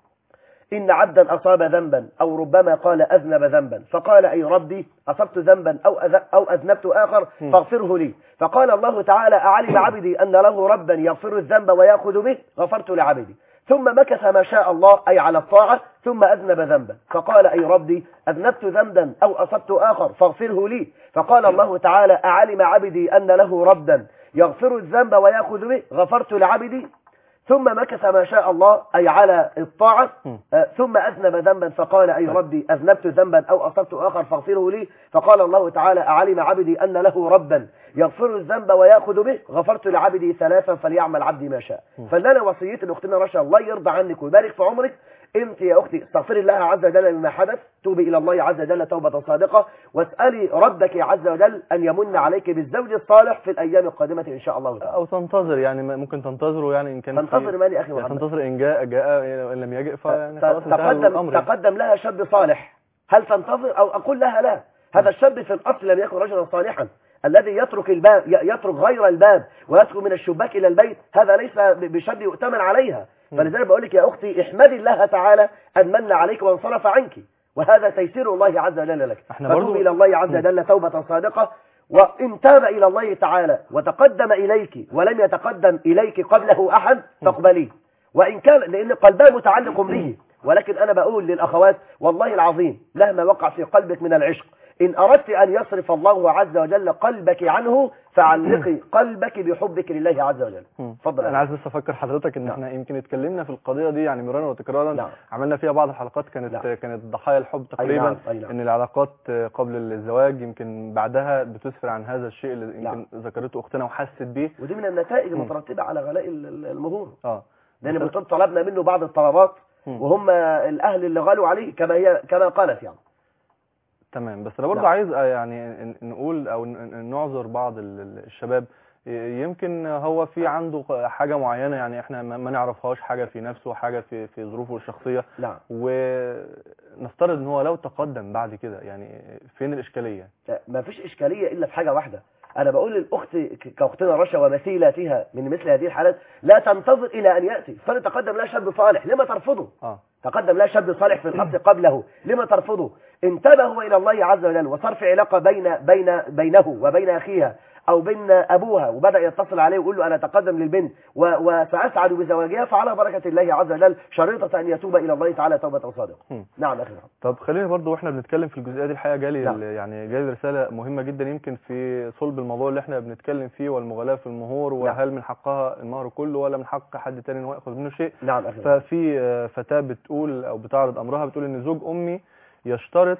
إن عبدا أصاب ذنبا أو ربما قال أذنب ذنبا فقال أي ربي أصبت ذنبا أو أذ- أو أذنبت آخر م. فاغفره لي فقال الله تعالى أعلم عبدي أن له ربا يغفر الذنب ويأخذ به غفرت لعبدي ثم مكث ما شاء الله أي على الطاعة ثم أذنب ذنبا فقال أي ربي أذنبت ذنبا أو أصبت آخر فاغفره لي فقال الله تعالى أعلم عبدي أن له ربا يغفر الذنب ويأخذ به غفرت لعبدي ثم مكث ما شاء الله أي على الطاعة م. آه، ثم أذنب ذنبا فقال أي ربي أذنبت ذنبا أو أصبت آخر فاغفره لي فقال الله تعالى أعلم عبدي أن له ربا يغفر الذنب ويأخذ به غفرت لعبدي ثلاثا فليعمل عبدي ما شاء فاللي أنا وصيتي لأختنا رشا الله يرضى عنك ويبارك في عمرك انت يا اختي استغفري الله عز وجل مما حدث توبي الى الله عز وجل توبه صادقه واسالي ربك عز وجل ان يمن عليك بالزوج الصالح في الايام القادمه ان شاء الله تعالى او تنتظر يعني ممكن تنتظروا يعني ان كان في- تنتظر مالي يا اخي يعني محمد تنتظر ان جاء جاء ان لم يجئ فيعني خلاص انتهى تقدم الامر يعني. تقدم لها شاب صالح هل تنتظر او اقول لها لا هذا الشاب في الاصل لم يكن رجلا صالحا الذي يترك الباب ي- يترك غير الباب ويدخل من الشباك الى البيت هذا ليس ب- بشاب يؤتمن عليها فلذلك بقول لك يا اختي احمدي الله تعالى ان من عليك وانصرف عنك وهذا تيسير الله عز وجل لك احنا برضو- فتوبي الى الله عز وجل توبه صادقه وإن تاب إلى الله تعالى وتقدم إليك ولم يتقدم إليك قبله أحد فاقبليه وإن كان لأن قلبها متعلق به ولكن أنا بقول للأخوات والله العظيم مهما وقع في قلبك من العشق إن أردت أن يصرف الله عز وجل قلبك عنه فعلقي قلبك بحبك لله عز وجل مم. اتفضل انا عايز بس افكر حضرتك ان نعم. احنا يمكن اتكلمنا في القضيه دي يعني مرارا وتكرارا نعم. عملنا فيها بعض الحلقات كانت نعم. كانت ضحايا الحب أي تقريبا نعم، أي نعم. ان العلاقات قبل الزواج يمكن بعدها بتسفر عن هذا الشيء اللي يمكن نعم. ذكرته اختنا وحست بيه ودي من النتائج مم. المترتبة على غلاء ال- ال- المهور اه لأن بتقول طلبنا منه بعض الطلبات مم. وهم الأهل اللي غالوا عليه كما هي كما قالت يعني تمام بس انا برضه نعم. عايز آه، يعني ن- نقول او ن- ن- نعذر بعض ال- ال- الشباب ي- يمكن هو في عنده ق- حاجة معينة يعني احنا ما ما نعرفهاش حاجة في نفسه حاجة في في ظروفه الشخصية نعم ونفترض ان هو لو تقدم بعد كده يعني فين الإشكالية ما فيش إشكالية إلا في حاجة واحدة أنا بقول للأخت ك- كأختنا رشا ومثيلاتها من مثل هذه الحالات لا تنتظر إلى أن يأتي فلتقدم لها شاب صالح لما ترفضه اه تقدم لها شاب صالح في الأصل قبله لما ترفضه انتبهوا إلى الله عز وجل وصرف علاقة بين بين بينه وبين أخيها أو بين أبوها وبدأ يتصل عليه ويقول له أنا أتقدم للبنت و- وسأسعد بزواجها فعلى بركة الله عز وجل شريطة أن يتوب إلى الله تعالى توبة صادقة هم. نعم أخي محمد. طب خلينا برضو واحنا بنتكلم في الجزئيه دي الحقيقه جالي نعم. ال- يعني جالي رساله مهمه جدا يمكن في صلب الموضوع اللي احنا بنتكلم فيه والمغالاه في المهور وهل من حقها المهر كله ولا من حق حد تاني ان هو ياخذ منه شيء نعم أخي محمد. ففي آه، فتاه بتقول او بتعرض امرها بتقول ان زوج امي يشترط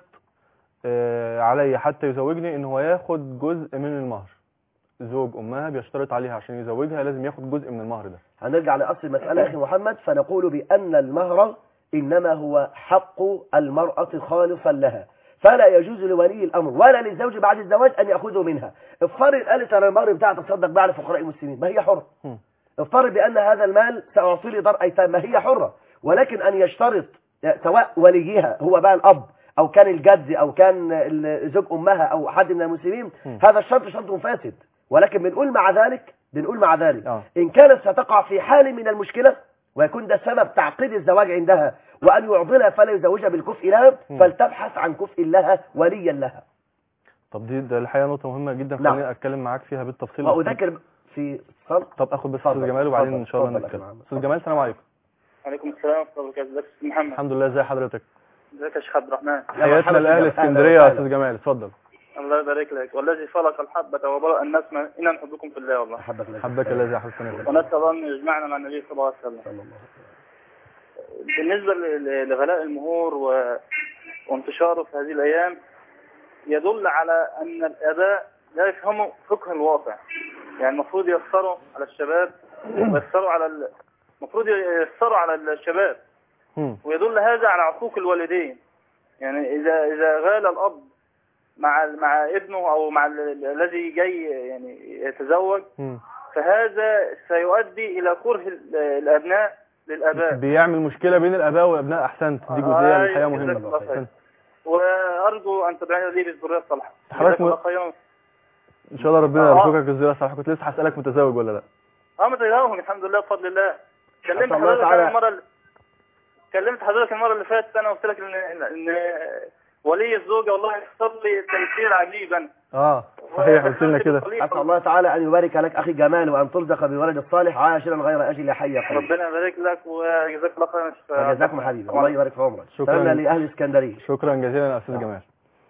آه، علي حتى يزوجني ان هو ياخد جزء من المهر زوج امها بيشترط عليها عشان يزوجها لازم ياخد جزء من المهر ده هنرجع لأصل المسألة أخي محمد فنقول بأن المهر إنما هو حق المرأة خالصا لها فلا يجوز لولي الأمر ولا للزوج بعد الزواج أن يأخذه منها افترض قالت أنا المهر بتاعي تصدق بقى على فقراء المسلمين ما هي حرة هم. افترض بأن هذا المال سأعطي لدار أيتام ما هي حرة ولكن أن يشترط سواء وليها هو بقى الأب أو كان الجد أو كان ال- زوج أمها أو حد من المسلمين هم. هذا الشرط شرط فاسد ولكن بنقول مع ذلك بنقول مع ذلك اه إن كانت ستقع في حال من المشكلة ويكون ده سبب تعقيد الزواج عندها وأن يعضلها فلا يزوجها بالكفء لها مم. فلتبحث عن كفء لها وليا لها طب دي ده الحقيقه نقطه مهمه جدا نعم. خليني اتكلم معاك فيها بالتفصيل وأذكر في صلب طب اخد بس اتفضل، استاذ جمال وبعدين اتفضل، ان شاء الله اتفضل يا نتكلم محمد. استاذ جمال السلام عليكم عليكم السلام ورحمة الله وبركاته ازيك يا أستاذ محمد الحمد لله ازي حضرتك ازيك يا شيخ عبد الرحمن حياتنا مرحبا لاهل بك. أهلا اسكندريه يا وسهلا. استاذ جمال اتفضل الله يبارك لك والذي خلق الحبة وبرأ النسمة إنا نحبكم في الله والله أحبك الله حبك الذي احببتنا فيه. ونسأل أن يجمعنا مع النبي صلى الله عليه وسلم صلى الله عليه وسلم. بالنسبة ل- ل- لغلاء المهور و... وانتشاره في هذه الأيام يدل على أن الآباء لا يفهموا فقه الواقع يعني المفروض ييسروا على الشباب وييسروا على ال... المفروض ييسروا على الشباب مم. ويدل هذا على عقوق الوالدين يعني إذا إذا غال الأب مع مع ابنه أو مع ال- ال- الذي جاي يعني يتزوج مم. فهذا سيؤدي إلى كره ال- الأبناء للآباء بيعمل مشكله بين الاباء والابناء احسنت دي جزئيه أيوة، الحقيقه جزاك مهمه الله خير. أحسنت. وأرجو أن تدعينا لي بالذرية الصالحة حضرتك جزاك الله م- خيرا ان شاء الله ربنا آه. يرزقك الزياره الصالحه كنت لسه هسالك متزوج ولا لا اه متجاوهم الحمد لله بفضل الله كلمت أسأل الله حضرتك تعالى- أنا المرة اللي... كلمت حضرتك المرة اللي فاتت أنا قلت لك إن إن ولي الزوجة والله يختار لي تيسير عجيبا اه صحيح قلت لنا كده أسأل الله تعالى أن يبارك لك أخي جمال وأن ترزق بولد الصالح عاشرا غير أجل حي قريب ربنا يبارك لك وجزاك الله خيرا يا شيخ عبد وجزاكم الرحمن. حبيبي الله يبارك في عمرك شكراً. سلامنا لأهل اسكندرية شكرا جزيلا يا استاذ جمال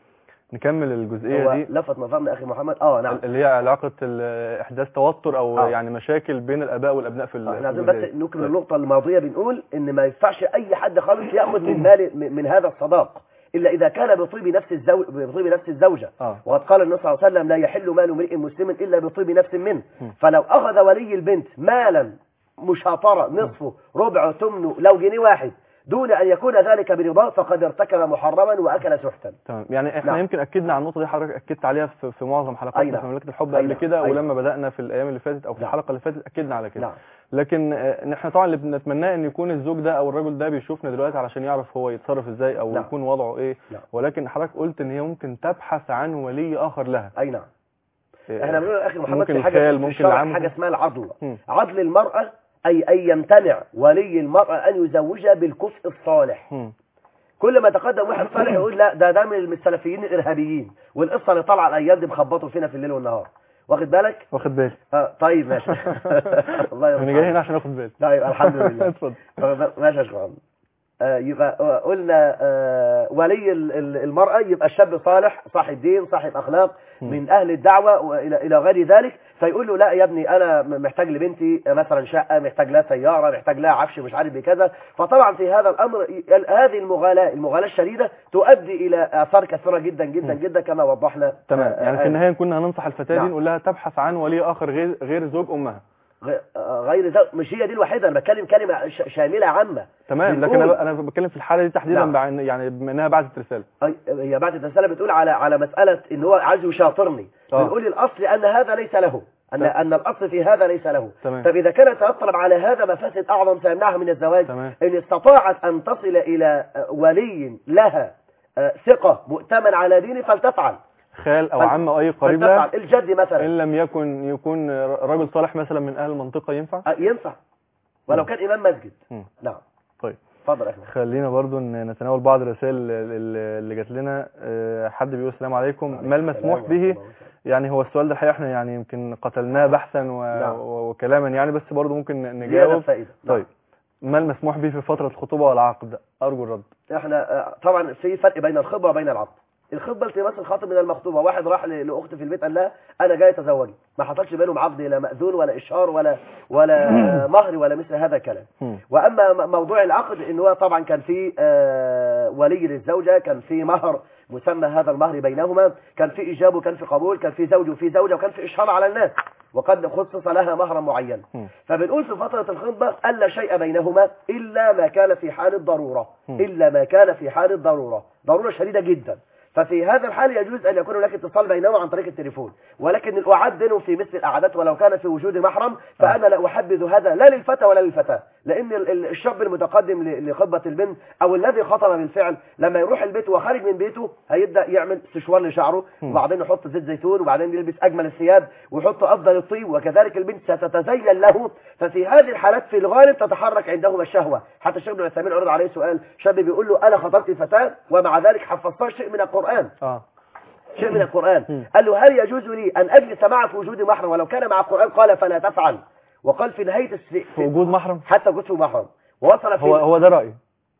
نكمل الجزئيه هو دي لفت نظرنا أخي محمد آه نعم اللي هي علاقه ال- احداث توتر او آه. يعني مشاكل بين الاباء والابناء في ال- آه، في احنا عايزين الجزئية بس دي. نكمل النقطة الماضية بنقول إن ما ينفعش أي حد خالص يأخذ من مال من من هذا الصداق إلا إذا كان بطيب نفس الزوج بطيب نفس الزوجة اه وقد قال النبي صلى الله عليه وسلم لا يحل مال امرئ مسلم إلا بطيب نفس منه م. فلو أخذ ولي البنت مالا مشاطرة نصفه ربع ثمنه لو جنيه واحد دون أن يكون ذلك برضاه فقد ارتكب محرما وأكل سحتا تمام يعني احنا نعم. يمكن اكدنا على النقطه دي حضرتك اكدت عليها في, في معظم أي حلقاتنا نعم. في مملكه الحب أي قبل نعم. كده أي ولما بدانا في الايام اللي فاتت او في نعم. الحلقه اللي فاتت اكدنا على كده نعم لكن آه، ان احنا طبعا اللي بنتمناه ان يكون الزوج ده او الرجل ده بيشوفنا دلوقتي علشان يعرف هو يتصرف ازاي او نعم. يكون وضعه ايه نعم. ولكن حضرتك قلت ان هي ممكن تبحث عن ولي اخر لها أي نعم آه، احنا بنقول يا اخي محمد ممكن في حاجه الخال، في ممكن الشرع العم. حاجه اسمها العضل مم. عضل المراه اي ان يمتنع ولي المراه ان يزوجها بالكفء الصالح مم. كل ما تقدم واحد صالح يقول لا ده ده من السلفيين الارهابيين والقصه اللي طالعه الايام دي مخبطوا فينا في الليل والنهار واخد بالك واخد بالي آه طيب ماشي الله انا جاي يرضى هنا عشان اخد بالي طيب الحمد لله اتفضل آه، ماشي يا شيخ محمد. آه، يبقى آه، قلنا آه، ولي ال- ال- المرأة يبقى شاب صالح صاحب دين صاحب أخلاق مم. من أهل الدعوة وإلى إلى غير ذلك فيقول له لا يا ابني أنا م- محتاج لبنتي مثلا شقة محتاج لها سيارة محتاج لها عفش مش عارف بكذا فطبعا في هذا الأمر ي- هذه المغالاة المغالاة الشديدة تؤدي إلى آثار كثيرة جدا جدا مم. جدا كما وضحنا تمام آه، يعني آه، في النهايه كنا هننصح الفتاه دي نعم. نقول لها تبحث عن ولي اخر غير غير زوج امها غ- آه، غير زوج مش هي دي الوحيده انا بتكلم كلمه ش- شامله عامه تمام لكن بنقول- انا انا بتكلم في الحاله دي تحديدا نعم. بع- يعني بما انها بعتت رساله أي- هي بعد الرساله بتقول على على مساله ان هو عايز يشاطرني آه. بنقول الاصل ان هذا ليس له ان تمام. ان الاصل في هذا ليس له تمام. طب اذا كان يترتب على هذا مفاسد اعظم سيمنعها من الزواج تمام. ان استطاعت ان تصل الى آه، ولي لها آه، ثقه مؤتمن على دينه فلتفعل خال او فل- عم او اي قريب لها فلتفعل الجد مثلا ان لم يكن يكون رجل صالح مثلا من اهل المنطقه ينفع آه، ينفع ولو كان امام مسجد مم. نعم طيب اتفضل يا اخي خلينا برضو ن- نتناول بعض الرسائل اللي اللي جات لنا آه، حد بيقول السلام عليكم ما المسموح به يعني هو السؤال ده الحقيقه احنا يعني يمكن قتلناه بحثا و... نعم. و- وكلاما يعني بس برضو ممكن ن- زيادة نجاوب فائدة نعم. طيب ما المسموح به في فتره الخطوبه والعقد ارجو الرد احنا آه، طبعا في فرق بين الخطبه وبين العقد الخطبه التماس الخاطب من المخطوبه واحد راح ل- لاخت في البيت قال لها انا جاي اتزوجي ما حصلش بينهم عقد لا ماذون ولا اشهار ولا ولا مهر ولا مثل هذا الكلام مم. واما م- موضوع العقد ان هو طبعا كان في آه، ولي للزوجه كان في مهر مسمى هذا المهر بينهما كان في ايجاب وكان في قبول كان في زوج وفي زوجه وكان في اشهار على الناس وقد خصص لها مهرا معينا مم. فبنقول في فترة الخطبة ألا شيء بينهما إلا ما كان في حال الضرورة مم. إلا ما كان في حال الضرورة ضرورة شديدة جدا ففي هذا الحال يجوز أن يكون هناك اتصال بينهما عن طريق التليفون ولكن الأعد بينهم في مثل الأعداد ولو كان في وجود محرم فأنا لا أحبذ هذا لا للفتى ولا للفتاة لأن ال- ال- الشاب المتقدم ل- لخطبة البنت أو الذي خطب بالفعل لما يروح البيت وخارج من بيته هيبدأ يعمل سشوار لشعره مم. وبعدين يحط زيت زيتون وبعدين يلبس أجمل الثياب ويحط أفضل الطيب وكذلك البنت ستتزين له ففي هذه الحالات في الغالب تتحرك عندهما الشهوة حتى الشيخ ابن عثيمين عرض عليه سؤال شاب بيقول له أنا خطبت فتاة ومع ذلك حفظتها شيء من القرآن اه شيء من القرآن مم. قال له هل يجوز لي أن أجلس معه في وجود محرم ولو كان مع القرآن قال فلا تفعل وقال في نهاية الس... في وجود محرم حتى وجود محرم ووصل في هو هو ده رايي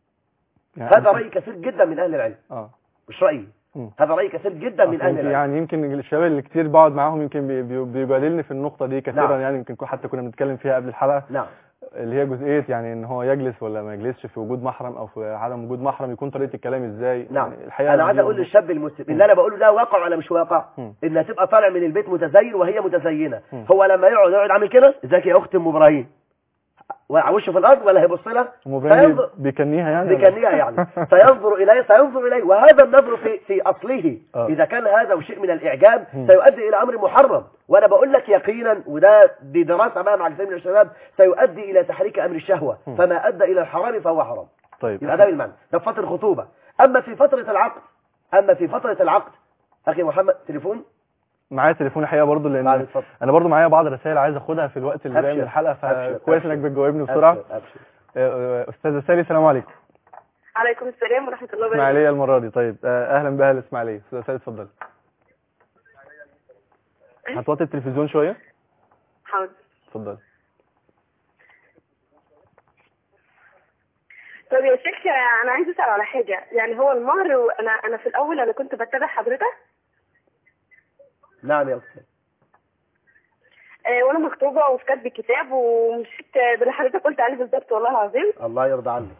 يعني هذا رأي كثير جدا من أهل العلم اه مش رأيي مم. هذا رأي كثير جدا من أصل أهل يمكن- العلم يعني يمكن الشباب اللي كتير بقعد معاهم يمكن بي- بي- بيجادلني في النقطه دي كثيرا نعم. يعني يمكن حتى كنا بنتكلم فيها قبل الحلقه نعم اللي هي جزئيه يعني ان هو يجلس ولا ما يجلسش في وجود محرم او في عدم وجود محرم يكون طريقه الكلام ازاي نعم يعني الحقيقه انا عايز دي اقول برضه- للشاب المسلم اللي انا بقوله ده واقع ولا مش واقع مم. ان هتبقى طالع من البيت متزين وهي متزينه مم. هو لما يقعد يقعد عامل كده ازيك يا اخت ام ابراهيم وشه في الارض ولا هيبص لها ام ابراهيم فينظر- بيكنيها يعني ولا؟ بكنية يعني سينظر إليه سينظر إليه وهذا النظر في في أصله آه. إذا كان هذا شيء من الإعجاب مم. سيؤدي إلى أمر محرم وأنا بقول لك يقينا وده دي دراسة بقى مع كثير من الشباب سيؤدي إلى تحريك أمر الشهوة مم. فما أدى إلى الحرام فهو حرام طيب يبقى ده بالمعنى ده في فترة الخطوبة أما في فترة العقد أما في فترة العقد أخي محمد تليفون معايا تليفون الحقيقه برضه بعد لان اتفضل انا برضه معايا بعض الرسائل عايز اخدها في الوقت اللي جاي من أبشر. الحلقه أبشر. فكويس أبشر. انك بتجاوبني بسرعه أبشر. أبشر. آه، آه، استاذه سالي السلام عليكم عليكم السلام ورحمة الله وبركاته اسماعيليه المره دي طيب آه، اهلا باهل الاسماعيليه استاذه سالي اتفضلي هتوطي التلفزيون شويه حاضر اتفضلي طب يا شيخ أنا عايز أسأل على حاجة يعني هو المهر وأنا أنا في الأول أنا كنت بتابع حضرتك نعم يا أستاذ آه، وأنا مخطوبة وفي كاتب الكتاب ومشيت باللي حضرتك قلت عليه بالظبط والله العظيم الله يرضى عنك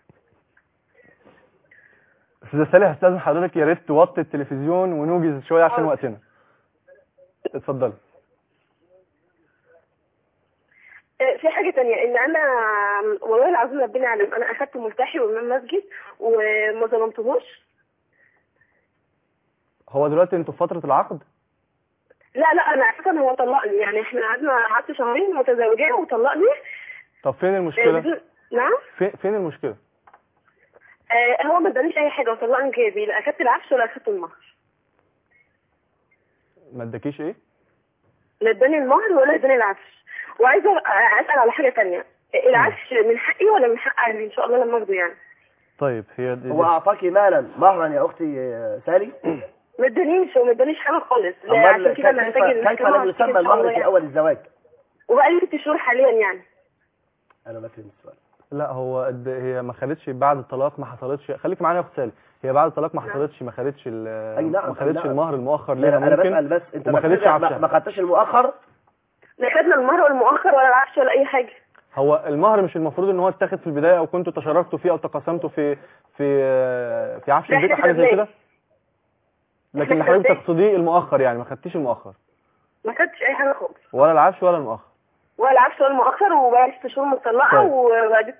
استاذه سالي هستاذن حضرتك يا ريت توطي التلفزيون ونوجز شويه عشان حاضر. وقتنا اتفضلي آه، في حاجة تانية إن أنا والله العظيم ربنا يعلم أنا أخدت ملتحي وإمام مسجد وما ظلمتهوش هو دلوقتي انتوا في فتره العقد لا لا أنا أساسا هو طلقني يعني إحنا قعدنا قعدت شهرين متزوجين وطلقني طب فين آه، المشكله بدون- نعم فين فين المشكله آه، هو ما ادانيش اي حاجه وطلقني جيبي لا اخدت العفش ولا اخدت المهر ما اداكيش ايه لا اداني المهر ولا اداني العفش وعايزه أ- اسال على حاجه تانية العفش من حقي ولا من حق اهلي ان شاء الله لما اخده يعني طيب هي دي هو أعطاك مالا مهرا يا أختي آه، سالي ما ادانيش وما ادانيش حاجه خالص لا أمال عشان كده كيف محتاج كيف المحكمة لم وهشتكي يسمى إن شاء الله المهر في يعني. أول الزواج وبقالي ست شهور حاليا يعني أنا ما فهمت السؤال لا هو قد هي ما خدتش بعد الطلاق ما حصلتش خليك معانا يا اخت سالي هي بعد الطلاق ما نعم. حصلتش ما خدتش ال- أي نعم، ما أي خدتش نعم. المهر المؤخر أنا ليها أنا ممكن بسأل بس أنت وما ما خدتش خدتش- ما عفشها. ما خدتش المؤخر لا خدنا المهر ولا المؤخر ولا العفش ولا اي حاجه هو المهر مش المفروض ان هو اتاخد في البدايه او كنتوا تشاركتوا فيه او تقاسمتوا في في في عفش لا، البيت او إحنا حاجه زي خدناه. كده لكن اللي إحنا حضرتك خدناه. تقصديه المؤخر يعني ما خدتيش المؤخر ما خدتش اي حاجه خالص ولا العفش ولا المؤخر ولا العفش ولا المؤخر وبقى ست شهور مطلقه طيب. وبعد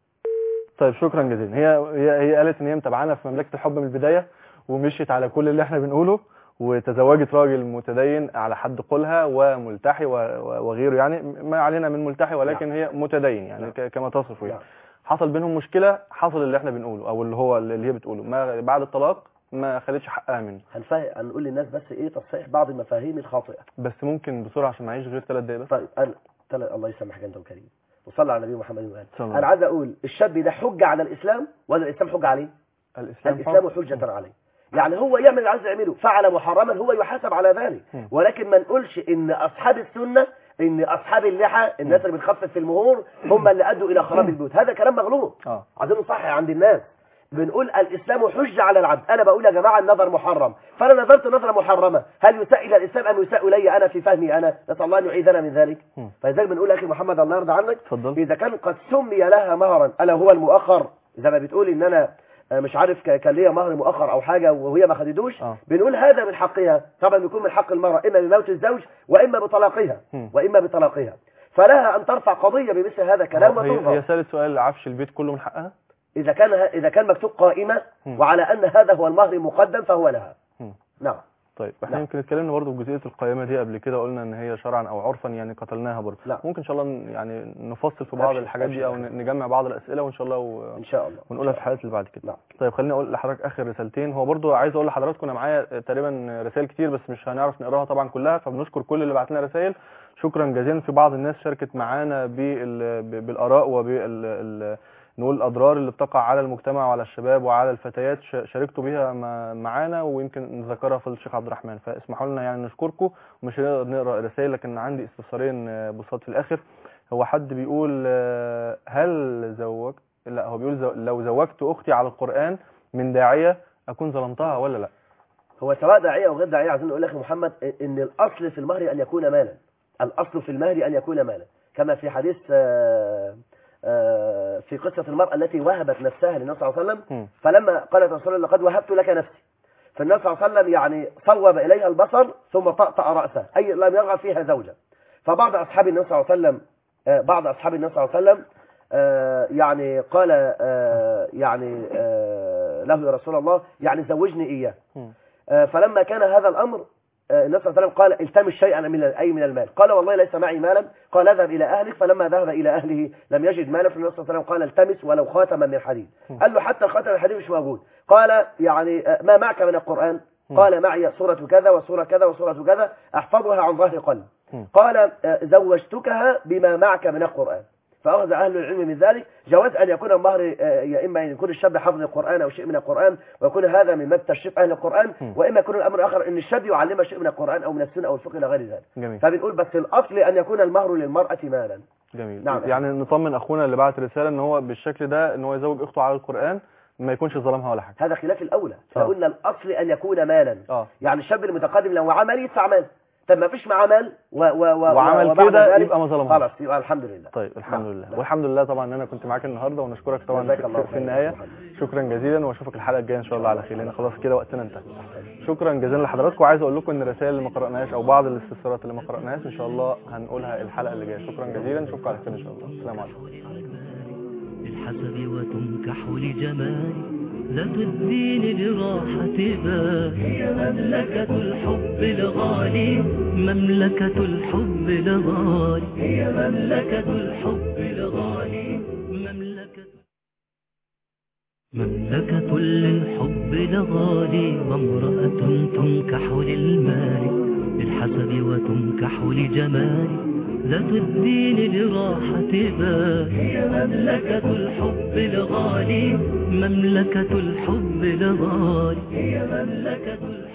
طيب شكرا جزيلا هي هي هي قالت ان هي متابعانا في مملكه الحب من البدايه ومشيت على كل اللي احنا بنقوله وتزوجت راجل متدين على حد قولها وملتحي و- و- وغيره يعني ما علينا من ملتحي ولكن هي متدين يعني نعم. ك- كما تصف يعني نعم. حصل بينهم مشكله حصل اللي احنا بنقوله او اللي هو اللي هي بتقوله ما بعد الطلاق ما خدتش حقها منه هنفهم هنقول للناس بس ايه تصحيح بعض المفاهيم الخاطئه بس ممكن بسرعه عشان معيش غير ثلاث دقايق بس طيب انا تل... الله يسامحك انت وكريم وصلى على النبي محمد وآله صلى الله انا عايز اقول الشاب ده حجه على الاسلام ولا الاسلام حجه عليه الاسلام الاسلام حر. حجه عليه يعني هو يعمل اللي عايز يعمله فعل محرما هو يحاسب على ذلك مم. ولكن ما نقولش ان اصحاب السنه ان اصحاب اللحى الناس اللي بتخفف في المهور هم اللي ادوا الى خراب البيوت هذا كلام مغلوط اه عايزين نصحح عند الناس بنقول الاسلام حجه على العبد انا بقول يا جماعه النظر محرم فانا نظرت نظره محرمه هل يساء الى الاسلام ام يساء الي انا في فهمي انا نسال الله ان يعيذنا من ذلك مم. فلذلك بنقول يا اخي محمد الله يرضى عنك اتفضل اذا كان قد سمي لها مهرا الا هو المؤخر زي ما بتقول ان انا آه، مش عارف ك- كان ليا مهر مؤخر او حاجه وهي ما خدتوش اه بنقول هذا من حقها طبعا بيكون من حق المراه اما بموت الزوج واما بطلاقها مم. واما بطلاقها فلها ان ترفع قضيه بمثل هذا الكلام هي وتنظر هي سالت سؤال عفش البيت كله من حقها إذا كان اذا كان مكتوب قائمه مم. وعلى ان هذا هو المهر مقدم فهو لها مم. نعم طيب احنا نعم. يمكن اتكلمنا برضه في جزئيه القائمه دي قبل كده قلنا ان هي شرعا او عرفا يعني قتلناها برضه نعم. ممكن ان شاء الله ن- يعني نفصل في بعض أبشر، الحاجات دي أبشر. او ن- نجمع بعض الاسئله وان شاء الله و... ان شاء الله ونقولها في الحلقات اللي بعد كده نعم. طيب خليني اقول لحضرتك اخر رسالتين هو برضو عايز اقول لحضراتكم انا معايا تقريبا رسائل كتير بس مش هنعرف نقراها طبعا كلها فبنشكر كل اللي بعت لنا رسائل شكرا جزيلا في بعض الناس شاركت معانا بال... ب- بالاراء وبال ال... نقول الاضرار اللي بتقع على المجتمع وعلى الشباب وعلى الفتيات ش- شاركتوا بيها مع- معانا ويمكن نذكرها في الشيخ عبد الرحمن فاسمحوا لنا يعني نشكركم ومش هنقدر نقرا رسائل لكن عندي استفسارين آه، بساط في الاخر هو حد بيقول آه، هل زوجت لا هو بيقول زو... لو زوجت اختي على القران من داعيه اكون ظلمتها ولا لا هو سواء داعيه او غير داعيه عايزين نقول لك يا محمد ان الاصل في المهر ان يكون مالا الاصل في المهر ان يكون مالا كما في حديث آه، آه، في قصه المراه التي وهبت نفسها للنبي صلى الله عليه وسلم مم. فلما قالت رسول الله لقد وهبت لك نفسي فالنبي صلى الله عليه وسلم يعني صوب اليها البصر ثم طأطأ راسه اي لم يرغب فيها زوجا فبعض اصحاب النبي صلى الله عليه وسلم آه، بعض اصحاب النبي صلى الله عليه وسلم آه، يعني قال آه، يعني آه، له يا رسول الله يعني زوجني اياه مم. آه، فلما كان هذا الأمر آه، النبي صلى الله عليه وسلم قال التمس شيئا من أي من المال قال والله ليس معي مالا قال اذهب إلى أهلك فلما ذهب إلى أهله لم يجد مالا فالنبي صلى الله عليه وسلم قال التمس ولو خاتما من حديد قال له حتى الخاتم من الحديد مش موجود قال يعني آه، ما معك من القرآن قال معي سورة كذا وسورة كذا وسورة كذا أحفظها عن ظهر قلب مم. قال آه، زوجتكها بما معك من القرآن فأخذ أهل العلم من ذلك جواز أن يكون المهر آه، يا إما أن يكون الشاب حافظ القرآن أو شيء من القرآن ويكون هذا من باب تشريف أهل القرآن مم. وإما يكون الأمر آخر أن الشاب يعلمها شيء من القرآن أو من السنة أو الفقه إلى غير ذلك جميل فبنقول بس الأصل أن يكون المهر للمرأة مالا جميل نعم. يعني نطمن اخونا اللي بعت رساله ان هو بالشكل ده ان هو يزوج اخته على القران ما يكونش ظلمها ولا حاجه هذا خلاف الأولى آه. فقلنا الأصل أن يكون مالا اه يعني الشاب المتقدم لو عمل يدفع مال طب ما فيش معاه مال و و و وعمل وبعد كده ذلك يبقى ما ظلمهاش. خلاص يبقى الحمد لله طيب الحمد نعم. لله نعم. والحمد لله طبعا ان انا كنت معاك النهارده ونشكرك طبعا جزاك في, الله في خير. النهايه شكرا جزيلا واشوفك الحلقه الجايه ان شاء الله على خير لان خلاص كده وقتنا انتهى شكرا جزيلا لحضراتكم وعايز اقول لكم ان الرسائل اللي ما قراناهاش او بعض الاستفسارات اللي ما قراناهاش ان شاء الله هنقولها الحلقه اللي جايه شكرا جزيلا نشوفكم على خير ان شاء الله السلام عليكم للحسب وتنكح لجمال ذات الدين لراحة بال هي مملكة الحب الغالي مملكة الحب الغالي هي مملكة الحب الغالي مملكة مملكة للحب الغالي وامرأة تنكح للمال للحسب وتنكح لجمال ذات الدين لراحة بال هي مملكة الحب الغالي مملكة الحب الغالي هي مملكة الحب